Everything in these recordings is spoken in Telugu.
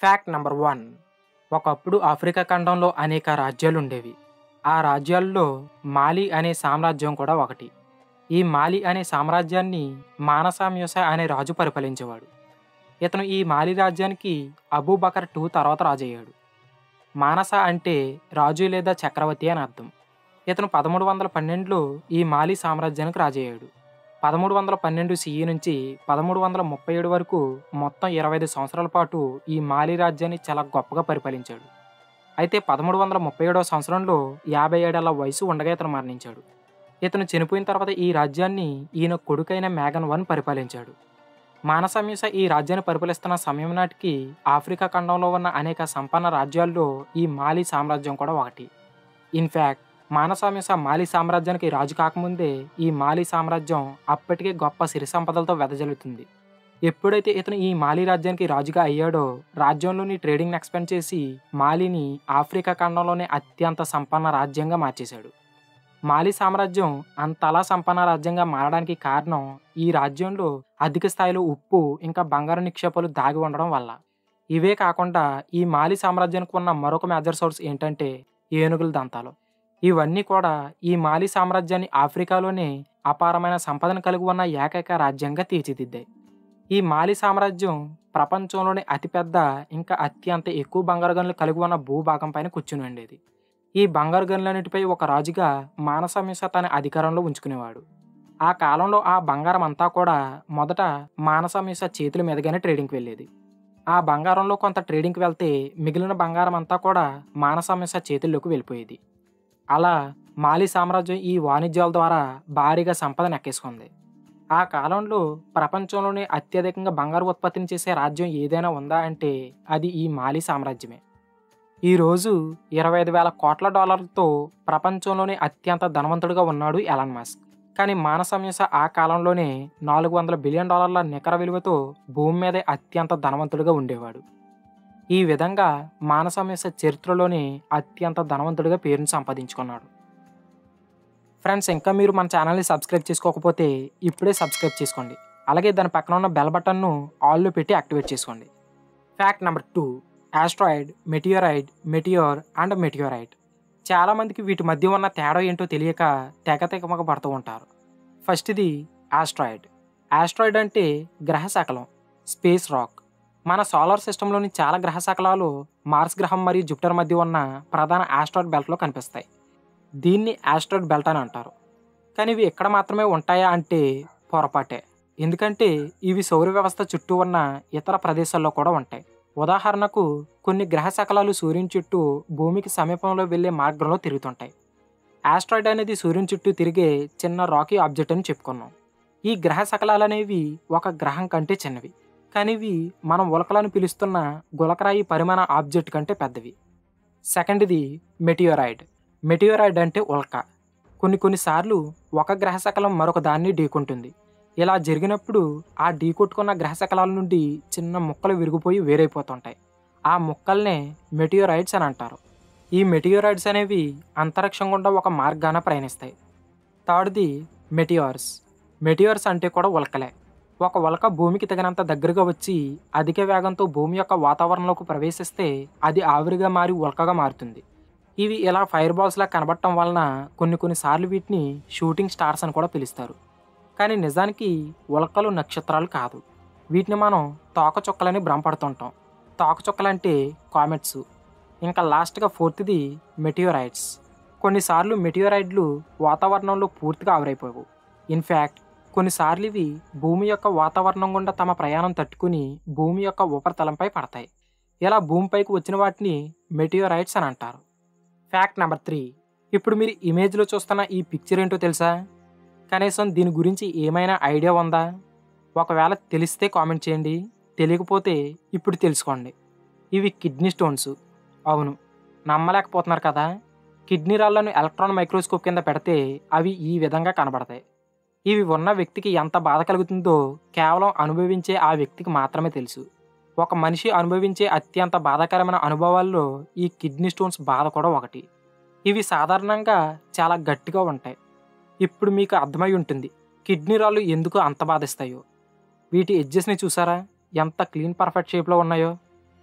ఫ్యాక్ట్ నెంబర్ వన్ ఒకప్పుడు ఆఫ్రికా ఖండంలో అనేక రాజ్యాలు ఉండేవి ఆ రాజ్యాల్లో మాలి అనే సామ్రాజ్యం కూడా ఒకటి ఈ మాలి అనే సామ్రాజ్యాన్ని మానసామ్యూస అనే రాజు పరిపాలించేవాడు ఇతను ఈ మాలి రాజ్యానికి అబూబకర్ టూ తర్వాత రాజు అయ్యాడు మానస అంటే రాజు లేదా చక్రవర్తి అని అర్థం ఇతను పదమూడు వందల పన్నెండులో ఈ మాలి సామ్రాజ్యానికి రాజయ్యాడు పదమూడు వందల పన్నెండు సిఈ నుంచి పదమూడు వందల ముప్పై ఏడు వరకు మొత్తం ఇరవై ఐదు సంవత్సరాల పాటు ఈ మాలి రాజ్యాన్ని చాలా గొప్పగా పరిపాలించాడు అయితే పదమూడు వందల ముప్పై ఏడవ సంవత్సరంలో యాభై ఏడేళ్ల వయసు ఉండగా ఇతను మరణించాడు ఇతను చనిపోయిన తర్వాత ఈ రాజ్యాన్ని ఈయన కొడుకైన మేఘన్ వన్ పరిపాలించాడు మానసమ్యూస ఈ రాజ్యాన్ని పరిపాలిస్తున్న సమయం నాటికి ఆఫ్రికా ఖండంలో ఉన్న అనేక సంపన్న రాజ్యాల్లో ఈ మాలి సామ్రాజ్యం కూడా ఒకటి ఇన్ఫ్యాక్ట్ మానసామ్యూస మాలి సామ్రాజ్యానికి రాజు కాకముందే ఈ మాలి సామ్రాజ్యం అప్పటికే గొప్ప సిరి సంపదలతో వెదజల్లుతుంది ఎప్పుడైతే ఇతను ఈ మాలి రాజ్యానికి రాజుగా అయ్యాడో రాజ్యంలోని ట్రేడింగ్ ఎక్స్పెండ్ చేసి మాలిని ఆఫ్రికా ఖండంలోనే అత్యంత సంపన్న రాజ్యంగా మార్చేశాడు మాలి సామ్రాజ్యం అంతలా సంపన్న రాజ్యంగా మారడానికి కారణం ఈ రాజ్యంలో అధిక స్థాయిలో ఉప్పు ఇంకా బంగారు నిక్షేపాలు దాగి ఉండడం వల్ల ఇవే కాకుండా ఈ మాలి సామ్రాజ్యానికి ఉన్న మరొక మేజర్ సోర్స్ ఏంటంటే ఏనుగుల దంతాలు ఇవన్నీ కూడా ఈ మాలి సామ్రాజ్యాన్ని ఆఫ్రికాలోనే అపారమైన సంపదను కలిగి ఉన్న ఏకైక రాజ్యంగా తీర్చిదిద్దాయి ఈ మాలి సామ్రాజ్యం ప్రపంచంలోనే అతిపెద్ద ఇంకా అత్యంత ఎక్కువ బంగారు గనులు కలిగి ఉన్న భూభాగం పైన కూర్చుని ఉండేది ఈ బంగారు గనులన్నిటిపై ఒక రాజుగా మానసమిస తన అధికారంలో ఉంచుకునేవాడు ఆ కాలంలో ఆ బంగారం అంతా కూడా మొదట మానసమిస చేతుల మీదుగానే ట్రేడింగ్కి వెళ్ళేది ఆ బంగారంలో కొంత ట్రేడింగ్కి వెళ్తే మిగిలిన బంగారం అంతా కూడా మానసమిస చేతుల్లోకి వెళ్ళిపోయేది అలా మాలి సామ్రాజ్యం ఈ వాణిజ్యాల ద్వారా భారీగా సంపదను ఎక్కేసుకుంది ఆ కాలంలో ప్రపంచంలోనే అత్యధికంగా బంగారు ఉత్పత్తిని చేసే రాజ్యం ఏదైనా ఉందా అంటే అది ఈ మాలి సామ్రాజ్యమే ఈరోజు ఇరవై ఐదు వేల కోట్ల డాలర్లతో ప్రపంచంలోనే అత్యంత ధనవంతుడిగా ఉన్నాడు ఎలాన్ మస్క్ కానీ మానసమ్యస ఆ కాలంలోనే నాలుగు వందల బిలియన్ డాలర్ల నికర విలువతో భూమి మీదే అత్యంత ధనవంతుడిగా ఉండేవాడు ఈ విధంగా మానసమ్యస చరిత్రలోనే అత్యంత ధనవంతుడిగా పేరును సంపాదించుకున్నాడు ఫ్రెండ్స్ ఇంకా మీరు మన ఛానల్ని సబ్స్క్రైబ్ చేసుకోకపోతే ఇప్పుడే సబ్స్క్రైబ్ చేసుకోండి అలాగే దాని పక్కన ఉన్న బెల్ బటన్ను ఆల్లో పెట్టి యాక్టివేట్ చేసుకోండి fact number two asteroid meteoroid meteor and meteorite చాలామందికి వీటి మధ్య ఉన్న తేడా ఏంటో తెలియక తెగ తెగమగ పడుతూ ఉంటారు ఫస్ట్ ఇది ఆస్ట్రాయిడ్ ఆస్ట్రాయిడ్ అంటే గ్రహ శకలం స్పేస్ రాక్ మన సోలార్ సిస్టంలోని చాలా గ్రహ శకలాలు మార్స్ గ్రహం మరియు జూపిటర్ మధ్య ఉన్న ప్రధాన ఆస్ట్రాయిడ్ బెల్ట్లో కనిపిస్తాయి దీన్ని ఆస్ట్రాయిడ్ బెల్ట్ అని అంటారు కానీ ఇవి ఇక్కడ మాత్రమే ఉంటాయా అంటే పొరపాటే ఎందుకంటే ఇవి సౌర వ్యవస్థ చుట్టూ ఉన్న ఇతర ప్రదేశాల్లో కూడా ఉంటాయి ఉదాహరణకు కొన్ని గ్రహ శకలాలు సూర్యుని చుట్టూ భూమికి సమీపంలో వెళ్ళే మార్గంలో తిరుగుతుంటాయి ఆస్ట్రాయిడ్ అనేది సూర్యుని చుట్టూ తిరిగే చిన్న రాకీ ఆబ్జెక్ట్ అని చెప్పుకున్నాం ఈ గ్రహ శకలాలు అనేవి ఒక గ్రహం కంటే చిన్నవి కానీ ఇవి మనం ఉలకలను పిలుస్తున్న గులకరాయి పరిమాణ ఆబ్జెక్ట్ కంటే పెద్దవి సెకండ్ది మెటియోరాయిడ్ మెటియోరాయిడ్ అంటే ఉల్క కొన్ని కొన్నిసార్లు ఒక గ్రహ శకలం మరొక దాన్ని ఢీకొంటుంది ఇలా జరిగినప్పుడు ఆ ఢీకొట్టుకున్న గ్రహ శకలాల నుండి చిన్న ముక్కలు విరిగిపోయి వేరైపోతుంటాయి ఆ ముక్కల్నే మెటియోరైడ్స్ అని అంటారు ఈ మెటియోరైడ్స్ అనేవి అంతరిక్షం గుండా ఒక మార్గాన ప్రయాణిస్తాయి థర్డ్ది మెటియోర్స్ మెటియోర్స్ అంటే కూడా ఉల్కలే ఒక ఉల్క భూమికి తగినంత దగ్గరగా వచ్చి అధిక వేగంతో భూమి యొక్క వాతావరణంలోకి ప్రవేశిస్తే అది ఆవిరిగా మారి ఉల్కగా మారుతుంది ఇవి ఇలా ఫైర్ బాల్స్లా కనబడటం వలన కొన్ని కొన్నిసార్లు వీటిని షూటింగ్ స్టార్స్ అని కూడా పిలుస్తారు కానీ నిజానికి ఉల్కలు నక్షత్రాలు కాదు వీటిని మనం తోకచుక్కలని భ్రమపడుతుంటాం తోకచుక్కలంటే కామెట్స్ ఇంకా లాస్ట్గా ఫోర్త్ది మెటియోరైడ్స్ కొన్నిసార్లు మెటియోరైడ్లు వాతావరణంలో పూర్తిగా ఆవిరైపోవు ఇన్ఫ్యాక్ట్ కొన్నిసార్లు ఇవి భూమి యొక్క వాతావరణం గుండా తమ ప్రయాణం తట్టుకుని భూమి యొక్క ఉపరితలంపై పడతాయి ఇలా భూమిపైకి వచ్చిన వాటిని మెటియోరైడ్స్ అని అంటారు ఫ్యాక్ట్ నెంబర్ త్రీ ఇప్పుడు మీరు ఇమేజ్లో చూస్తున్న ఈ పిక్చర్ ఏంటో తెలుసా కనీసం దీని గురించి ఏమైనా ఐడియా ఉందా ఒకవేళ తెలిస్తే కామెంట్ చేయండి తెలియకపోతే ఇప్పుడు తెలుసుకోండి ఇవి కిడ్నీ స్టోన్స్ అవును నమ్మలేకపోతున్నారు కదా కిడ్నీ రాళ్లను ఎలక్ట్రాన్ మైక్రోస్కోప్ కింద పెడితే అవి ఈ విధంగా కనబడతాయి ఇవి ఉన్న వ్యక్తికి ఎంత బాధ కలుగుతుందో కేవలం అనుభవించే ఆ వ్యక్తికి మాత్రమే తెలుసు ఒక మనిషి అనుభవించే అత్యంత బాధాకరమైన అనుభవాల్లో ఈ కిడ్నీ స్టోన్స్ బాధ కూడా ఒకటి ఇవి సాధారణంగా చాలా గట్టిగా ఉంటాయి ఇప్పుడు మీకు అర్థమై ఉంటుంది కిడ్నీ రాళ్ళు ఎందుకు అంత బాధిస్తాయో వీటి ఎడ్జెస్ని చూసారా ఎంత క్లీన్ పర్ఫెక్ట్ షేప్లో ఉన్నాయో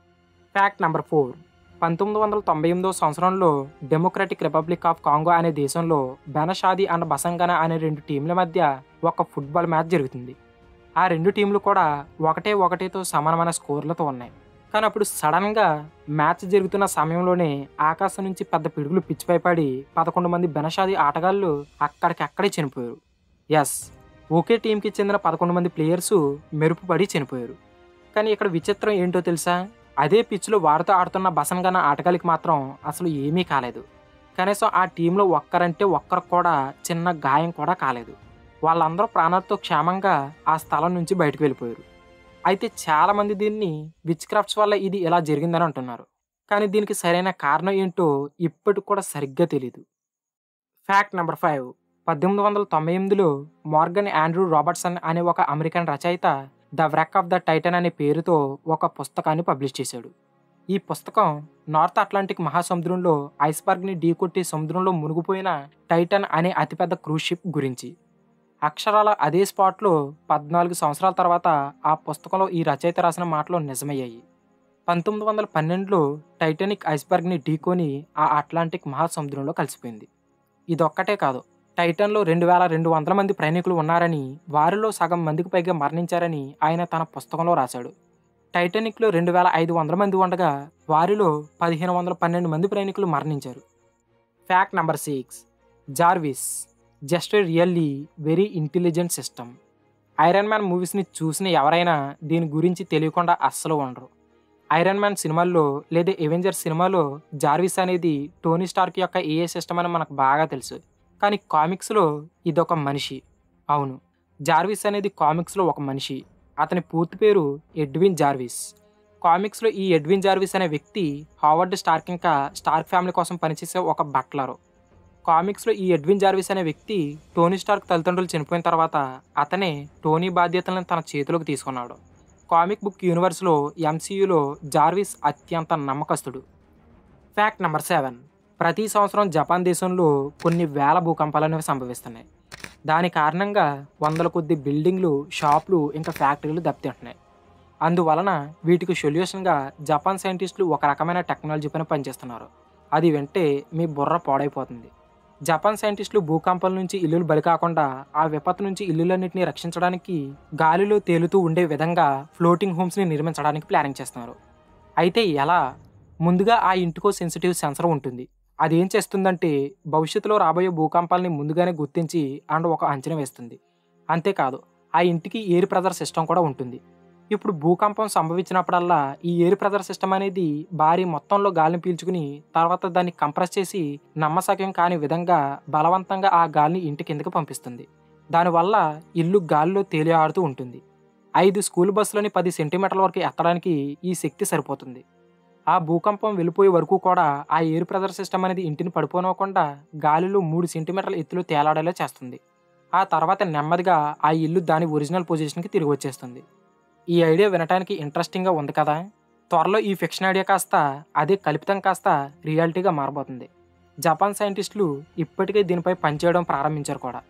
ఫ్యాక్ట్ నెంబర్ ఫోర్ పంతొమ్మిది వందల తొంభై ఎనిమిదో సంవత్సరంలో డెమోక్రటిక్ రిపబ్లిక్ ఆఫ్ కాంగో అనే దేశంలో బెనషాది అండ్ బసంగన అనే రెండు టీంల మధ్య ఒక ఫుట్బాల్ మ్యాచ్ జరుగుతుంది ఆ రెండు టీంలు కూడా ఒకటే ఒకటితో సమానమైన స్కోర్లతో ఉన్నాయి కానీ అప్పుడు సడన్గా మ్యాచ్ జరుగుతున్న సమయంలోనే ఆకాశం నుంచి పెద్ద పిడుగులు పిచ్చిపై పడి పదకొండు మంది బెనషాది ఆటగాళ్ళు అక్కడికక్కడే చనిపోయారు ఎస్ ఒకే టీంకి చెందిన పదకొండు మంది ప్లేయర్సు మెరుపు పడి చనిపోయారు కానీ ఇక్కడ విచిత్రం ఏంటో తెలుసా అదే పిచ్లో వారితో ఆడుతున్న బసన్గన్న ఆటగాళ్ళకి మాత్రం అసలు ఏమీ కాలేదు కనీసం ఆ టీంలో ఒక్కరంటే ఒక్కరికి కూడా చిన్న గాయం కూడా కాలేదు వాళ్ళందరూ ప్రాణాలతో క్షేమంగా ఆ స్థలం నుంచి బయటకు వెళ్ళిపోయారు అయితే చాలామంది దీన్ని విచ్ క్రాఫ్ట్స్ వల్ల ఇది ఇలా జరిగిందని అంటున్నారు కానీ దీనికి సరైన కారణం ఏంటో ఇప్పటికి కూడా సరిగ్గా తెలియదు ఫ్యాక్ట్ నెంబర్ ఫైవ్ పద్దెనిమిది వందల తొంభై ఎనిమిదిలో మార్గన్ ఆండ్రూ రాబర్ట్సన్ అనే ఒక అమెరికన్ రచయిత the wreck of the Titan అనే పేరుతో ఒక పుస్తకాన్ని పబ్లిష్ చేశాడు ఈ పుస్తకం నార్త్ అట్లాంటిక్ మహాసముద్రంలో ఐస్బర్గ్ని ఢీకొట్టి సముద్రంలో మునిగిపోయిన టైటన్ అనే అతిపెద్ద క్రూజ్ షిప్ గురించి అక్షరాల అదే స్పాట్లో పద్నాలుగు సంవత్సరాల తర్వాత ఆ పుస్తకంలో ఈ రచయిత రాసిన మాటలు నిజమయ్యాయి పంతొమ్మిది వందల పన్నెండులో టైటానిక్ ఐస్బర్గ్ని ఢీకొని ఆ అట్లాంటిక్ మహాసముద్రంలో కలిసిపోయింది ఇదొక్కటే కాదు టైటన్లో రెండు వేల రెండు వందల మంది ప్రయాణికులు ఉన్నారని వారిలో సగం మందికి పైగా మరణించారని ఆయన తన పుస్తకంలో రాశాడు టైటానిక్లో రెండు వేల ఐదు వందల మంది ఉండగా వారిలో పదిహేను వందల పన్నెండు మంది ప్రయాణికులు మరణించారు fact number six Jarvis just really very intelligent system Iron Man మూవీస్ని చూసిన ఎవరైనా దీని గురించి తెలియకుండా అస్సలు ఉండరు ఐరన్ మ్యాన్ సినిమాల్లో లేదా ఎవెంజర్స్ సినిమాలో జార్విస్ అనేది టోనీ స్టార్క్ యొక్క ఏఏ సిస్టమ్ అని మనకు బాగా తెలుసు కానీ కామిక్స్లో ఇదొక మనిషి అవును జార్విస్ అనేది కామిక్స్లో ఒక మనిషి అతని పూర్తి పేరు ఎడ్విన్ జార్విస్ కామిక్స్లో ఈ ఎడ్విన్ జార్విస్ అనే వ్యక్తి హావర్డ్ స్టార్క్ ఇంకా స్టార్క్ ఫ్యామిలీ కోసం పనిచేసే ఒక బట్లరు కామిక్స్లో ఈ ఎడ్విన్ జార్విస్ అనే వ్యక్తి టోనీ స్టార్క్ తల్లిదండ్రులు చనిపోయిన తర్వాత అతనే టోనీ బాధ్యతలను తన చేతిలోకి తీసుకున్నాడు కామిక్ బుక్ యూనివర్స్లో ఎంసీయూలో జార్విస్ అత్యంత నమ్మకస్తుడు ఫ్యాక్ట్ నెంబర్ సెవెన్ ప్రతి సంవత్సరం జపాన్ దేశంలో కొన్ని వేల భూకంపాలు అనేవి సంభవిస్తున్నాయి దాని కారణంగా వందల కొద్ది బిల్డింగ్లు షాపులు ఇంకా ఫ్యాక్టరీలు దెబ్బతింటున్నాయి అందువలన వీటికి సొల్యూషన్గా జపాన్ సైంటిస్టులు ఒక రకమైన టెక్నాలజీ పైన పనిచేస్తున్నారు అది వింటే మీ బుర్ర పాడైపోతుంది జపాన్ సైంటిస్టులు భూకంపాల నుంచి ఇల్లులు బలి కాకుండా ఆ విపత్తు నుంచి ఇల్లులన్నింటినీ రక్షించడానికి గాలిలో తేలుతూ ఉండే విధంగా ఫ్లోటింగ్ హోమ్స్ని నిర్మించడానికి ప్లానింగ్ చేస్తున్నారు అయితే ఎలా ముందుగా ఆ ఇంటికో సెన్సిటివ్ సెన్సర్ ఉంటుంది అది ఏం చేస్తుందంటే భవిష్యత్తులో రాబోయే భూకంపాలని ముందుగానే గుర్తించి అండ్ ఒక అంచనా వేస్తుంది అంతేకాదు ఆ ఇంటికి ఎయిర్ ప్రెజర్ సిస్టమ్ కూడా ఉంటుంది ఇప్పుడు భూకంపం సంభవించినప్పుడల్లా ఈ ఎయిర్ ప్రెజర్ సిస్టమ్ అనేది భారీ మొత్తంలో గాలిని పీల్చుకుని తర్వాత దాన్ని కంప్రెస్ చేసి నమ్మసక్యం కాని విధంగా బలవంతంగా ఆ గాలిని ఇంటి కిందకి పంపిస్తుంది దానివల్ల ఇల్లు గాలిలో తేలి ఆడుతూ ఉంటుంది ఐదు స్కూల్ బస్సులని పది సెంటీమీటర్ల వరకు ఎత్తడానికి ఈ శక్తి సరిపోతుంది ఆ భూకంపం వెళ్ళిపోయే వరకు కూడా ఆ ఎయిర్ ప్రెజర్ సిస్టమ్ అనేది ఇంటిని పడిపోనివ్వకుండా గాలిలో మూడు సెంటీమీటర్ల ఎత్తులో తేలాడేలా చేస్తుంది ఆ తర్వాత నెమ్మదిగా ఆ ఇల్లు దాని ఒరిజినల్ పొజిషన్కి తిరిగి వచ్చేస్తుంది ఈ ఐడియా వినడానికి ఇంట్రెస్టింగ్గా ఉంది కదా త్వరలో ఈ ఫిక్షన్ ఐడియా కాస్త అదే కల్పితం కాస్త రియాలిటీగా మారబోతుంది జపాన్ సైంటిస్టులు ఇప్పటికే దీనిపై పనిచేయడం ప్రారంభించారు కూడా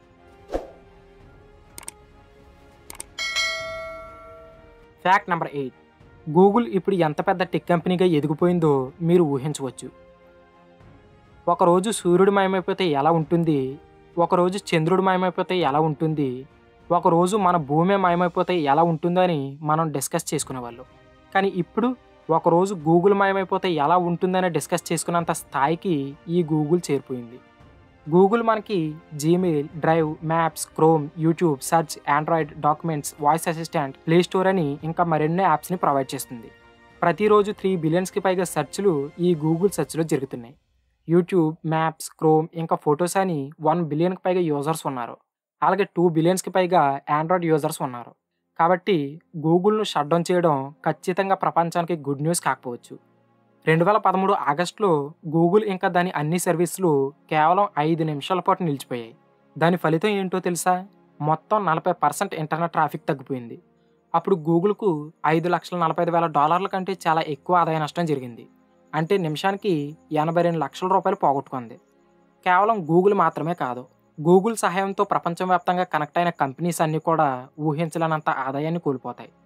ఫ్యాక్ట్ నెంబర్ ఎయిట్ గూగుల్ ఇప్పుడు ఎంత పెద్ద టెక్ కంపెనీగా ఎదిగిపోయిందో మీరు ఊహించవచ్చు ఒకరోజు సూర్యుడు మాయమైపోతే ఎలా ఉంటుంది ఒకరోజు చంద్రుడు మాయమైపోతే ఎలా ఉంటుంది ఒకరోజు మన భూమి మాయమైపోతే ఎలా ఉంటుందని మనం డిస్కస్ చేసుకునేవాళ్ళు కానీ ఇప్పుడు ఒకరోజు గూగుల్ మాయమైపోతే ఎలా ఉంటుందని డిస్కస్ చేసుకున్నంత స్థాయికి ఈ గూగుల్ చేరిపోయింది గూగుల్ మనకి Gmail Drive Maps Chrome YouTube search Android documents voice assistant Play Store అని ఇంకా మరెన్నో యాప్స్ని ప్రొవైడ్ చేస్తుంది ప్రతిరోజు త్రీ బిలియన్స్కి పైగా సెర్చ్లు ఈ గూగుల్ సెర్చ్లో జరుగుతున్నాయి యూట్యూబ్ మ్యాప్స్ క్రోమ్ ఇంకా ఫొటోస్ అని వన్ బిలియన్కి పైగా యూజర్స్ ఉన్నారు అలాగే టూ బిలియన్స్కి పైగా ఆండ్రాయిడ్ యూజర్స్ ఉన్నారు కాబట్టి గూగుల్ను షట్ డౌన్ చేయడం ఖచ్చితంగా ప్రపంచానికి గుడ్ న్యూస్ కాకపోవచ్చు రెండు వేల పదమూడు ఆగస్టులో గూగుల్ ఇంకా దాని అన్ని సర్వీసులు కేవలం ఐదు నిమిషాల పాటు నిలిచిపోయాయి దాని ఫలితం ఏంటో తెలుసా మొత్తం నలభై పర్సెంట్ ఇంటర్నెట్ ట్రాఫిక్ తగ్గిపోయింది అప్పుడు గూగుల్కు ఐదు లక్షల నలభై ఐదు వేల డాలర్ల కంటే చాలా ఎక్కువ ఆదాయ నష్టం జరిగింది అంటే నిమిషానికి ఎనభై రెండు లక్షల రూపాయలు పోగొట్టుకుంది కేవలం గూగుల్ మాత్రమే కాదు గూగుల్ సహాయంతో ప్రపంచవ్యాప్తంగా కనెక్ట్ అయిన కంపెనీస్ అన్నీ కూడా ఊహించలేనంత ఆదాయాన్ని కోల్పోతాయి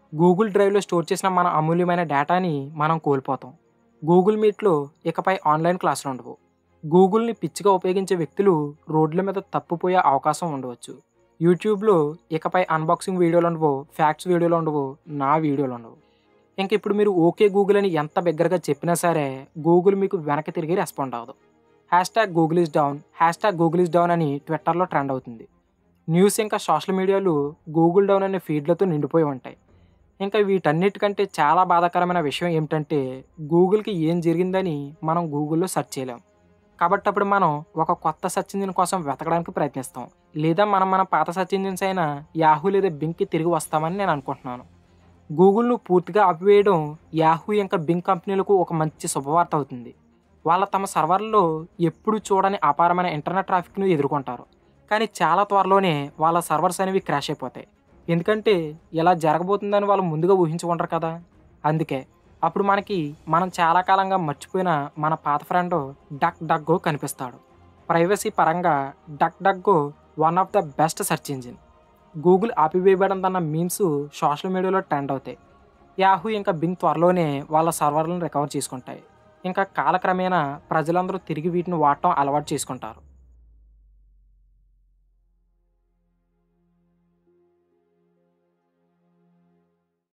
గూగుల్ డ్రైవ్లో స్టోర్ చేసిన మన అమూల్యమైన డేటాని మనం కోల్పోతాం గూగుల్ మీట్లో ఇకపై ఆన్లైన్ క్లాసులు ఉండవు గూగుల్ని పిచ్చిగా ఉపయోగించే వ్యక్తులు రోడ్ల మీద తప్పిపోయే అవకాశం ఉండవచ్చు యూట్యూబ్లో ఇకపై అన్బాక్సింగ్ వీడియోలు ఉండవు ఫ్యాక్ట్స్ వీడియోలు ఉండవు నా వీడియోలు ఉండవు ఇంక ఇప్పుడు మీరు ఓకే గూగుల్ అని ఎంత బిగ్గరగా చెప్పినా సరే గూగుల్ మీకు వెనక్కి తిరిగి రెస్పాండ్ అవ్వదు hash tag Google is down hash tag Google is down అని ట్విట్టర్లో ట్రెండ్ అవుతుంది న్యూస్ ఇంకా సోషల్ మీడియాలు గూగుల్ డౌన్ అనే ఫీడ్లతో నిండిపోయి ఉంటాయి ఇంకా వీటన్నిటికంటే చాలా బాధాకరమైన విషయం ఏమిటంటే గూగుల్కి ఏం జరిగిందని మనం గూగుల్లో సెర్చ్ చేయలేం కాబట్టి అప్పుడు మనం ఒక కొత్త సెర్చ్ ఇంజిన్ కోసం వెతకడానికి ప్రయత్నిస్తాం లేదా మనం మన పాత సెర్చ్ ఇంజిన్స్ అయిన యాహూ లేదా బింక్కి తిరిగి వస్తామని నేను అనుకుంటున్నాను గూగుల్ను పూర్తిగా ఆపివేయడం యాహూ ఇంకా బింగ్ కంపెనీలకు ఒక మంచి శుభవార్త అవుతుంది వాళ్ళ తమ సర్వర్లో ఎప్పుడు చూడని అపారమైన ఇంటర్నెట్ ట్రాఫిక్ను ఎదుర్కొంటారు కానీ చాలా త్వరలోనే వాళ్ళ సర్వర్స్ అనేవి క్రాష్ అయిపోతాయి ఎందుకంటే ఇలా జరగబోతుందని వాళ్ళు ముందుగా ఊహించుకుంటారు కదా అందుకే అప్పుడు మనకి మనం చాలా కాలంగా మర్చిపోయిన మన పాత ఫ్రెండ్ డక్ డగ్గో కనిపిస్తాడు ప్రైవసీ పరంగా DuckDuckGo one of the best search engine Google ఆపివేయబడిందన్న మీమ్స్ సోషల్ మీడియాలో ట్రెండ్ అవుతాయి యాహూ ఇంకా బింగ్ త్వరలోనే వాళ్ళ సర్వర్లను రికవర్ చేసుకుంటాయి ఇంకా కాలక్రమేణా ప్రజలందరూ తిరిగి వీటిని వాడటం అలవాటు చేసుకుంటారు